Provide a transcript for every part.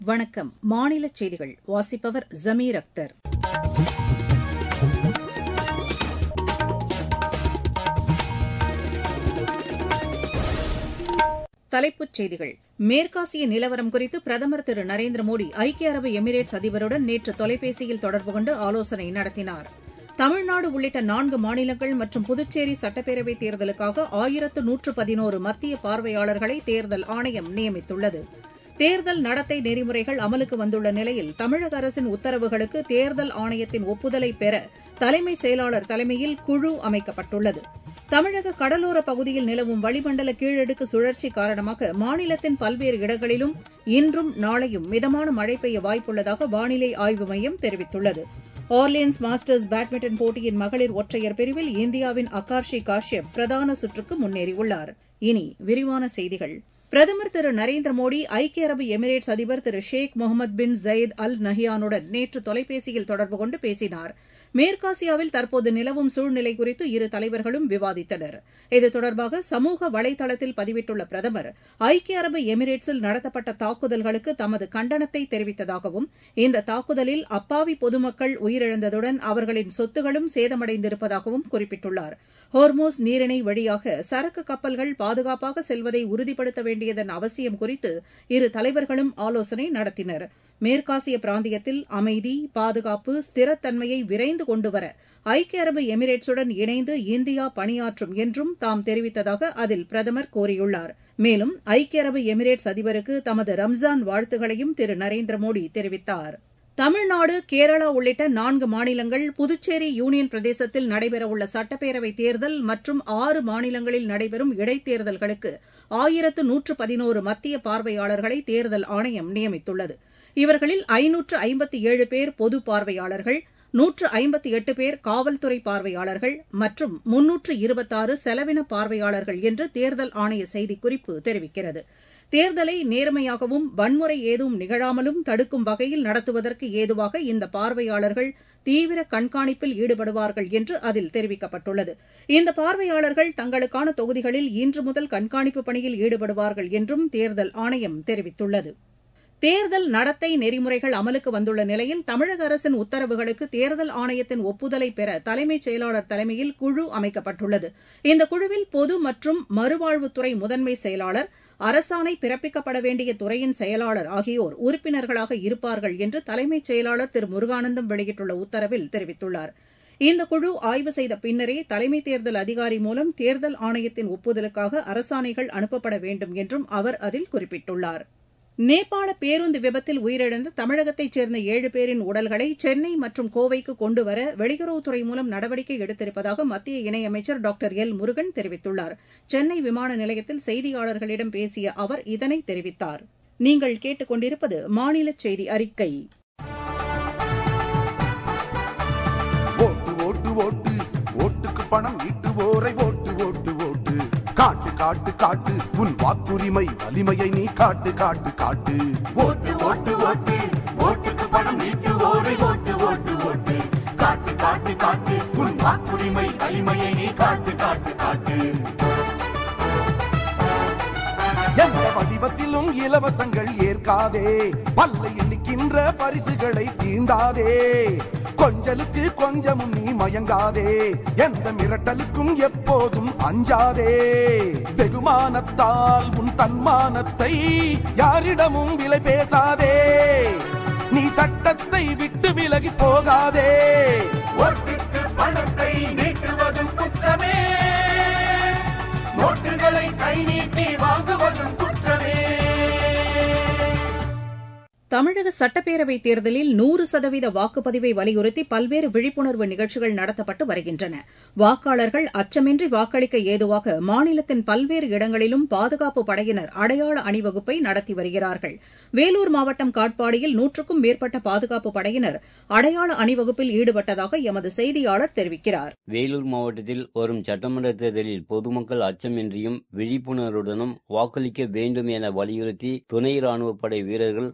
வணக்கம் மாநில செய்திகள் வாசிப்பவர் ஜமீர் அக்தர் தலைப்புச் செய்திகள் மேற்காசிய நிலவரம் குறித்து பிரதமர் திரு நரேந்திர மோடி ஐக்கிய அரபு எமிரேட்ஸ் அதிபருடன் நேற்று தொலைபேசியில் தொடர்பு கொண்டு ஆலோசனை நடத்தினார் தமிழ்நாடு உள்ளிட்ட நான்கு மாநிலங்கள் மற்றும் புதுச்சேரி சட்டப்பேரவைத் தேர்தலுக்காக ஆயிரத்து நூற்று பதினோரு மத்திய பார்வையாளர்களை தேர்தல் ஆணையம் நியமித்துள்ளது தேர்தல் நடத்தை நெறிமுறைகள் அமலுக்கு வந்துள்ள நிலையில் தமிழக அரசின் உத்தரவுகளுக்கு தேர்தல் ஆணையத்தின் ஒப்புதலை பெற தலைமைச் செயலாளர் தலைமையில் குழு அமைக்கப்பட்டுள்ளது தமிழக கடலோர பகுதியில் நிலவும் வளிமண்டல கீழடுக்கு சுழற்சி காரணமாக மாநிலத்தின் பல்வேறு இடங்களிலும் இன்றும் நாளையும் மிதமான மழை பெய்ய வாய்ப்புள்ளதாக வானிலை ஆய்வு மையம் தெரிவித்துள்ளது ஆர்லியன்ஸ் மாஸ்டர்ஸ் பேட்மிண்டன் போட்டியின் மகளிர் ஒற்றையர் பிரிவில் இந்தியாவின் அகார்ஷி காஷ்யப் பிரதான சுற்றுக்கு முன்னேறியுள்ளார் இனி விரிவான செய்திகள் பிரதமர் திரு நரேந்திர மோடி ஐக்கிய அரபு எமிரேட்ஸ் அதிபர் திரு ஷேக் முகமது பின் ஜயத் அல் நஹ்யானுடன் நேற்று தொலைபேசியில் தொடர்பு கொண்டு பேசினார் மேற்காசியாவில் தற்போது நிலவும் சூழ்நிலை குறித்து இரு தலைவர்களும் விவாதித்தனர் இது தொடர்பாக சமூக வலைதளத்தில் பதிவிட்டுள்ள பிரதமர் ஐக்கிய அரபு எமிரேட்ஸில் நடத்தப்பட்ட தாக்குதல்களுக்கு தமது கண்டனத்தை தெரிவித்ததாகவும் இந்த தாக்குதலில் அப்பாவி பொதுமக்கள் உயிரிழந்ததுடன் அவர்களின் சொத்துகளும் சேதமடைந்திருப்பதாகவும் குறிப்பிட்டுள்ளார் ஹோர்மோஸ் நீரிணை வழியாக சரக்கு கப்பல்கள் பாதுகாப்பாக செல்வதை உறுதிப்படுத்த வேண்டியதன் அவசியம் குறித்து இரு தலைவர்களும் ஆலோசனை நடத்தினர் மேற்காசிய பிராந்தியத்தில் அமைதி பாதுகாப்பு ஸ்திரத்தன்மையை விரைந்து கொண்டுவர ஐக்கிய அரபு எமிரேட்ஸுடன் இணைந்து இந்தியா பணியாற்றும் என்றும் தாம் தெரிவித்ததாக அதில் பிரதமர் கூறியுள்ளார் மேலும் ஐக்கிய அரபு எமிரேட்ஸ் அதிபருக்கு தமது ரம்ஜான் வாழ்த்துகளையும் திரு நரேந்திர மோடி தெரிவித்தார் தமிழ்நாடு கேரளா உள்ளிட்ட நான்கு மாநிலங்கள் புதுச்சேரி யூனியன் பிரதேசத்தில் நடைபெறவுள்ள சட்டப்பேரவைத் தேர்தல் மற்றும் ஆறு மாநிலங்களில் நடைபெறும் இடைத்தேர்தல்களுக்கு ஆயிரத்து நூற்று பதினோரு மத்திய பார்வையாளர்களை தேர்தல் ஆணையம் நியமித்துள்ளது இவர்களில் ஐநூற்று ஐம்பத்தி ஏழு பேர் பொது பார்வையாளர்கள் நூற்று ஐம்பத்தி எட்டு பேர் காவல்துறை பார்வையாளர்கள் மற்றும் முன்னூற்று இருபத்தாறு செலவின பார்வையாளர்கள் என்று தேர்தல் ஆணைய செய்திக்குறிப்பு தெரிவிக்கிறது தேர்தலை நேர்மையாகவும் வன்முறை ஏதும் நிகழாமலும் தடுக்கும் வகையில் நடத்துவதற்கு ஏதுவாக இந்த பார்வையாளர்கள் தீவிர கண்காணிப்பில் ஈடுபடுவார்கள் என்று அதில் தெரிவிக்கப்பட்டுள்ளது இந்த பார்வையாளர்கள் தங்களுக்கான தொகுதிகளில் இன்று முதல் கண்காணிப்பு பணியில் ஈடுபடுவார்கள் என்றும் தேர்தல் ஆணையம் தெரிவித்துள்ளது தேர்தல் நடத்தை நெறிமுறைகள் அமலுக்கு வந்துள்ள நிலையில் தமிழக அரசின் உத்தரவுகளுக்கு தேர்தல் ஆணையத்தின் ஒப்புதலை பெற தலைமைச் செயலாளர் தலைமையில் குழு அமைக்கப்பட்டுள்ளது இந்த குழுவில் பொது மற்றும் மறுவாழ்வுத்துறை முதன்மை செயலாளர் அரசாணை பிறப்பிக்கப்பட வேண்டிய துறையின் செயலாளர் ஆகியோர் உறுப்பினர்களாக இருப்பார்கள் என்று தலைமைச் செயலாளர் திரு முருகானந்தம் வெளியிட்டுள்ள உத்தரவில் தெரிவித்துள்ளார் இந்த குழு ஆய்வு செய்த பின்னரே தலைமை தேர்தல் அதிகாரி மூலம் தேர்தல் ஆணையத்தின் ஒப்புதலுக்காக அரசாணைகள் அனுப்பப்பட வேண்டும் என்றும் அவர் அதில் குறிப்பிட்டுள்ளார் நேபாள பேருந்து விபத்தில் உயிரிழந்த தமிழகத்தைச் சேர்ந்த ஏழு பேரின் உடல்களை சென்னை மற்றும் கோவைக்கு கொண்டுவர வெளியுறவுத்துறை மூலம் நடவடிக்கை எடுத்திருப்பதாக மத்திய இணையமைச்சர் டாக்டர் எல் முருகன் தெரிவித்துள்ளார் சென்னை விமான நிலையத்தில் செய்தியாளர்களிடம் பேசிய அவர் இதனை தெரிவித்தார் நீங்கள் கேட்டுக்கொண்டிருப்பது மாநில செய்தி அறிக்கை ஓட்டு ஓட்டு ஓட்டு ஓட்டுக்கு பணம் ஈட்டுவோரை ஓட்டு ஓட்டு ஓட்டு காட்டு காட்டு காட்டு உன் வாக்குரிமை வலிமையை நீ காட்டு காட்டு காட்டு ஓட்டு ஓட்டு ஓட்டு ஓட்டுக்கு பணம் நீட்டுவோரை ஓட்டு ஓட்டு ஓட்டு காட்டு காட்டு காட்டு உன் வாக்குரிமை வலிமையை நீ காட்டு காட்டு காட்டு எந்த வடிவத்திலும் இலவசங்கள் ஏற்காதே பல்லை எண்ணிக்கின்ற பரிசுகளை தீண்டாதே கொஞ்சலுக்கு கொஞ்சமும் நீ மயங்காதே எந்த மிரட்டலுக்கும் எப்போதும் அஞ்சாதே வெகுமானத்தால் உன் தன்மானத்தை யாரிடமும் விலை பேசாதே நீ சட்டத்தை விட்டு விலகி போகாதே ஓட்டுக்கு பணத்தை நீட்டுவதும் குற்றமே நோட்டுகளை கை நீட்டி வாங்குவதும் குற்றமே தமிழக சட்டப்பேரவைத் தேர்தலில் நூறு சதவீத வாக்குப்பதிவை வலியுறுத்தி பல்வேறு விழிப்புணர்வு நிகழ்ச்சிகள் நடத்தப்பட்டு வருகின்றன வாக்காளர்கள் அச்சமின்றி வாக்களிக்க ஏதுவாக மாநிலத்தின் பல்வேறு இடங்களிலும் பாதுகாப்பு படையினர் அடையாள அணிவகுப்பை நடத்தி வருகிறார்கள் வேலூர் மாவட்டம் காட்பாடியில் நூற்றுக்கும் மேற்பட்ட பாதுகாப்பு படையினர் அடையாள அணிவகுப்பில் ஈடுபட்டதாக எமது செய்தியாளர் தெரிவிக்கிறார் வேலூர் மாவட்டத்தில் வரும் சட்டமன்ற தேர்தலில் பொதுமக்கள் அச்சமின்றியும் விழிப்புணர்வுடனும் வாக்களிக்க வேண்டும் என வலியுறுத்தி துணை ராணுவப் படை வீரர்கள் மற்றும்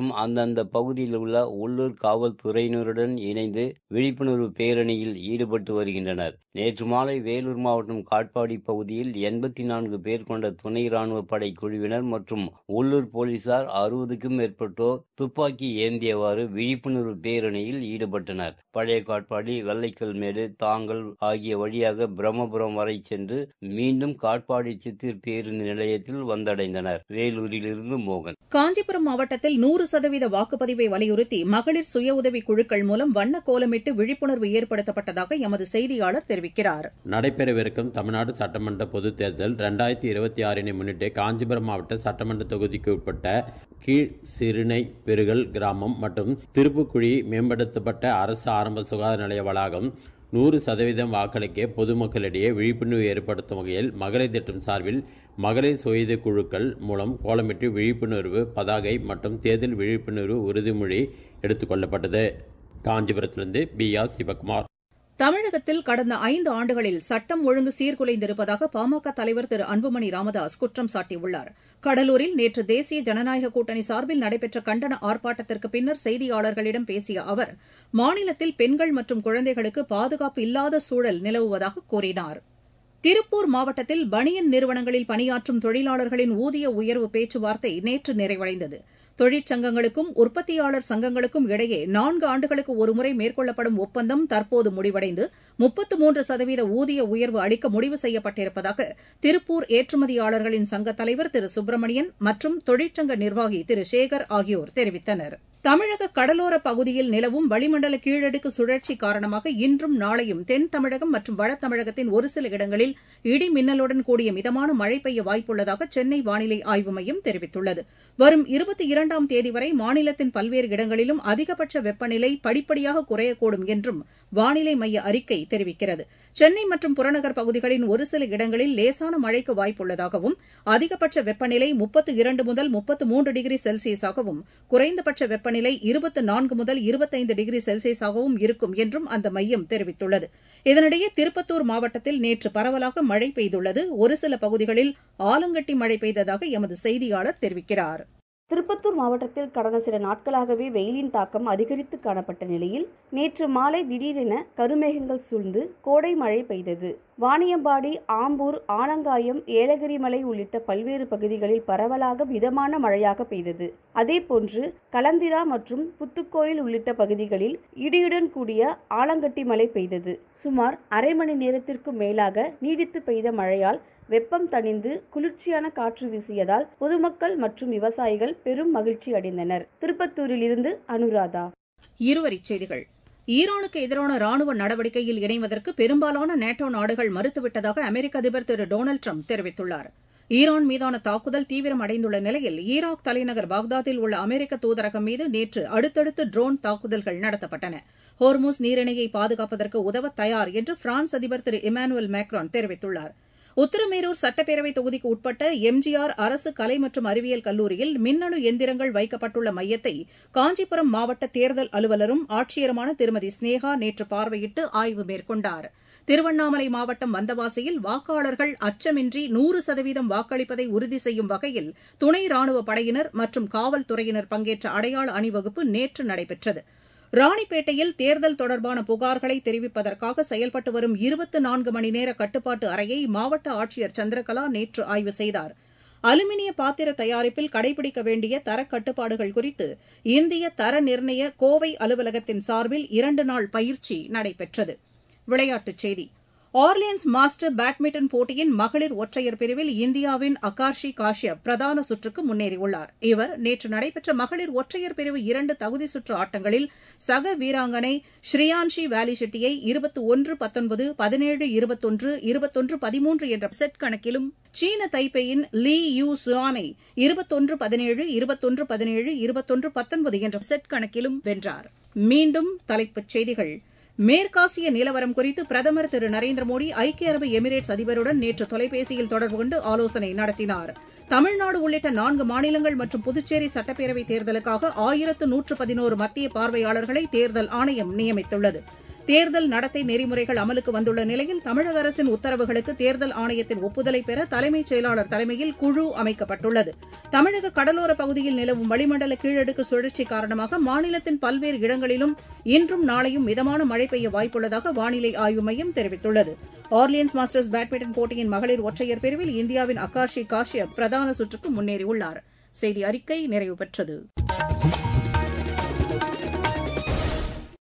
மற்றும் அந்தந்த பகுதியில் உள்ள உள்ளூர் காவல்துறையினருடன் இணைந்து விழிப்புணர்வு பேரணியில் ஈடுபட்டு வருகின்றனர் நேற்று மாலை வேலூர் மாவட்டம் காட்பாடி பகுதியில் எண்பத்தி நான்கு பேர் கொண்ட துணை ராணுவ படை குழுவினர் மற்றும் உள்ளூர் போலீசார் அறுபதுக்கும் மேற்பட்டோர் துப்பாக்கி ஏந்தியவாறு விழிப்புணர்வு பேரணியில் ஈடுபட்டனர் பழைய காட்பாடி வெள்ளைக்கல்மேடு தாங்கல் ஆகிய வழியாக பிரம்மபுரம் வரை சென்று மீண்டும் காட்பாடி சித்தூர் பேருந்து நிலையத்தில் வந்தடைந்தனர் வேலூரிலிருந்து மோகன் காஞ்சிபுரம் மாவட்டத்தில் நூறு சதவீத வாக்குப்பதிவை வலியுறுத்தி மகளிர் சுய உதவி குழுக்கள் மூலம் வண்ண கோலமிட்டு விழிப்புணர்வு ஏற்படுத்தப்பட்டதாக எமது செய்தியாளர் தெரிவிக்கிறார் நடைபெறவிருக்கும் தமிழ்நாடு சட்டமன்ற பொதுத் தேர்தல் ரெண்டாயிரத்தி இருபத்தி ஆறினை முன்னிட்டு காஞ்சிபுரம் மாவட்ட சட்டமன்ற தொகுதிக்கு உட்பட்ட கீழ் சிறுனை பெருகல் கிராமம் மற்றும் திருப்புக்குழி மேம்படுத்தப்பட்ட அரசு ஆரம்ப சுகாதார நிலைய வளாகம் நூறு சதவீதம் வாக்களிக்க பொதுமக்களிடையே விழிப்புணர்வு ஏற்படுத்தும் வகையில் மகளிர் திட்டம் சார்பில் மகளிர் சுயத குழுக்கள் மூலம் கோலமிட்டு விழிப்புணர்வு பதாகை மற்றும் தேர்தல் விழிப்புணர்வு உறுதிமொழி எடுத்துக்கொள்ளப்பட்டது காஞ்சிபுரத்திலிருந்து பி ஆர் சிவகுமார் தமிழகத்தில் கடந்த ஐந்து ஆண்டுகளில் சட்டம் ஒழுங்கு சீர்குலைந்திருப்பதாக பாமக தலைவர் திரு அன்புமணி ராமதாஸ் குற்றம் சாட்டியுள்ளார் கடலூரில் நேற்று தேசிய ஜனநாயக கூட்டணி சார்பில் நடைபெற்ற கண்டன ஆர்ப்பாட்டத்திற்கு பின்னர் செய்தியாளர்களிடம் பேசிய அவர் மாநிலத்தில் பெண்கள் மற்றும் குழந்தைகளுக்கு பாதுகாப்பு இல்லாத சூழல் நிலவுவதாக கூறினார் திருப்பூர் மாவட்டத்தில் பனியன் நிறுவனங்களில் பணியாற்றும் தொழிலாளர்களின் ஊதிய உயர்வு பேச்சுவார்த்தை நேற்று நிறைவடைந்தது தொழிற்சங்கங்களுக்கும் உற்பத்தியாளர் சங்கங்களுக்கும் இடையே நான்கு ஆண்டுகளுக்கு ஒருமுறை மேற்கொள்ளப்படும் ஒப்பந்தம் தற்போது முடிவடைந்து முப்பத்து மூன்று சதவீத ஊதிய உயர்வு அளிக்க முடிவு செய்யப்பட்டிருப்பதாக திருப்பூர் ஏற்றுமதியாளர்களின் சங்க தலைவர் திரு சுப்பிரமணியன் மற்றும் தொழிற்சங்க நிர்வாகி திரு சேகர் ஆகியோர் தெரிவித்தனர் தமிழக கடலோர பகுதியில் நிலவும் வளிமண்டல கீழடுக்கு சுழற்சி காரணமாக இன்றும் நாளையும் தென் தமிழகம் மற்றும் வட தமிழகத்தின் ஒரு சில இடங்களில் இடி மின்னலுடன் கூடிய மிதமான மழை பெய்ய வாய்ப்புள்ளதாக சென்னை வானிலை ஆய்வு மையம் தெரிவித்துள்ளது வரும் இருபத்தி இரண்டாம் தேதி வரை மாநிலத்தின் பல்வேறு இடங்களிலும் அதிகபட்ச வெப்பநிலை படிப்படியாக குறையக்கூடும் என்றும் வானிலை மைய அறிக்கை தெரிவிக்கிறது சென்னை மற்றும் புறநகர் பகுதிகளின் ஒரு சில இடங்களில் லேசான மழைக்கு வாய்ப்புள்ளதாகவும் அதிகபட்ச வெப்பநிலை முப்பத்து இரண்டு முதல் முப்பத்து மூன்று டிகிரி செல்சியஸாகவும் குறைந்தபட்ச வெப்பநிலை இருபத்து நான்கு முதல் இருபத்தைந்து டிகிரி செல்சியஸாகவும் இருக்கும் என்றும் அந்த மையம் தெரிவித்துள்ளது இதனிடையே திருப்பத்தூர் மாவட்டத்தில் நேற்று பரவலாக மழை பெய்துள்ளது ஒரு சில பகுதிகளில் ஆலங்கட்டி மழை பெய்ததாக எமது செய்தியாளர் தெரிவிக்கிறார் திருப்பத்தூர் மாவட்டத்தில் கடந்த சில நாட்களாகவே வெயிலின் தாக்கம் அதிகரித்து காணப்பட்ட நிலையில் நேற்று மாலை திடீரென கருமேகங்கள் சூழ்ந்து கோடை மழை பெய்தது வாணியம்பாடி ஆம்பூர் ஆலங்காயம் ஏலகிரி மலை உள்ளிட்ட பல்வேறு பகுதிகளில் பரவலாக மிதமான மழையாக பெய்தது அதேபோன்று கலந்திரா மற்றும் புத்துக்கோயில் உள்ளிட்ட பகுதிகளில் இடியுடன் கூடிய ஆலங்கட்டி மழை பெய்தது சுமார் அரை மணி நேரத்திற்கும் மேலாக நீடித்து பெய்த மழையால் வெப்பம் தணிந்து குளிர்ச்சியான காற்று வீசியதால் பொதுமக்கள் மற்றும் விவசாயிகள் பெரும் மகிழ்ச்சி அடைந்தனர் திருப்பத்தூரில் இருந்து அனுராதா இருவரிச் செய்திகள் ஈரானுக்கு எதிரான ராணுவ நடவடிக்கையில் இணைவதற்கு பெரும்பாலான நேட்டோ நாடுகள் மறுத்துவிட்டதாக அமெரிக்க அதிபர் திரு டொனால்டு ட்ரம்ப் தெரிவித்துள்ளார் ஈரான் மீதான தாக்குதல் தீவிரமடைந்துள்ள நிலையில் ஈராக் தலைநகர் பாக்தாதில் உள்ள அமெரிக்க தூதரகம் மீது நேற்று அடுத்தடுத்து ட்ரோன் தாக்குதல்கள் நடத்தப்பட்டன ஹோர்மூஸ் நீரிணையை பாதுகாப்பதற்கு உதவ தயார் என்று பிரான்ஸ் அதிபர் திரு இமானுவேல் மேக்ரான் தெரிவித்துள்ளார் உத்தரமேரூர் சட்டப்பேரவை தொகுதிக்கு உட்பட்ட எம்ஜிஆர் அரசு கலை மற்றும் அறிவியல் கல்லூரியில் மின்னணு எந்திரங்கள் வைக்கப்பட்டுள்ள மையத்தை காஞ்சிபுரம் மாவட்ட தேர்தல் அலுவலரும் ஆட்சியருமான திருமதி ஸ்னேகா நேற்று பார்வையிட்டு ஆய்வு மேற்கொண்டார் திருவண்ணாமலை மாவட்டம் வந்தவாசியில் வாக்காளர்கள் அச்சமின்றி நூறு சதவீதம் வாக்களிப்பதை உறுதி செய்யும் வகையில் துணை ராணுவ படையினர் மற்றும் காவல்துறையினர் பங்கேற்ற அடையாள அணிவகுப்பு நேற்று நடைபெற்றது ராணிப்பேட்டையில் தேர்தல் தொடர்பான புகார்களை தெரிவிப்பதற்காக செயல்பட்டு வரும் இருபத்து நான்கு மணி நேர கட்டுப்பாட்டு அறையை மாவட்ட ஆட்சியர் சந்திரகலா நேற்று ஆய்வு செய்தார் அலுமினிய பாத்திர தயாரிப்பில் கடைபிடிக்க வேண்டிய தரக் கட்டுப்பாடுகள் குறித்து இந்திய தர நிர்ணய கோவை அலுவலகத்தின் சார்பில் இரண்டு நாள் பயிற்சி நடைபெற்றது விளையாட்டுச் செய்தி ஆர்லியன்ஸ் மாஸ்டர் பேட்மிண்டன் போட்டியின் மகளிர் ஒற்றையர் பிரிவில் இந்தியாவின் அகார்ஷி காஷ்யப் பிரதான சுற்றுக்கு முன்னேறியுள்ளார் இவர் நேற்று நடைபெற்ற மகளிர் ஒற்றையர் பிரிவு இரண்டு தகுதி சுற்று ஆட்டங்களில் சக வீராங்கனை ஸ்ரீயான்ஷி வேலிஷெட்டியை இருபத்தி ஒன்று பத்தொன்பது பதினேழு இருபத்தொன்று இருபத்தொன்று பதிமூன்று என்ற செட் கணக்கிலும் சீன தைப்பேயின் லீ யூ சுவானை இருபத்தொன்று பதினேழு இருபத்தொன்று பதினேழு இருபத்தொன்று பத்தொன்பது என்ற செட் கணக்கிலும் வென்றார் மீண்டும் தலைப்புச் செய்திகள் மேற்காசிய நிலவரம் குறித்து பிரதமர் திரு நரேந்திர மோடி ஐக்கிய அரபு எமிரேட்ஸ் அதிபருடன் நேற்று தொலைபேசியில் தொடர்பு கொண்டு ஆலோசனை நடத்தினார் தமிழ்நாடு உள்ளிட்ட நான்கு மாநிலங்கள் மற்றும் புதுச்சேரி சட்டப்பேரவைத் தேர்தலுக்காக ஆயிரத்து நூற்று பதினோரு மத்திய பார்வையாளர்களை தேர்தல் ஆணையம் நியமித்துள்ளது தேர்தல் நடத்தை நெறிமுறைகள் அமலுக்கு வந்துள்ள நிலையில் தமிழக அரசின் உத்தரவுகளுக்கு தேர்தல் ஆணையத்தின் ஒப்புதலை பெற தலைமைச் செயலாளர் தலைமையில் குழு அமைக்கப்பட்டுள்ளது தமிழக கடலோரப் பகுதியில் நிலவும் வளிமண்டல கீழடுக்கு சுழற்சி காரணமாக மாநிலத்தின் பல்வேறு இடங்களிலும் இன்றும் நாளையும் மிதமான மழை பெய்ய வாய்ப்புள்ளதாக வானிலை ஆய்வு மையம் தெரிவித்துள்ளது ஆர்லியன்ஸ் மாஸ்டர்ஸ் பேட்மிண்டன் போட்டியின் மகளிர் ஒற்றையர் பிரிவில் இந்தியாவின் அகாஷி காஷ்யப் பிரதான சுற்றுக்கு முன்னேறியுள்ளார் செய்தி அறிக்கை நிறைவு பெற்றது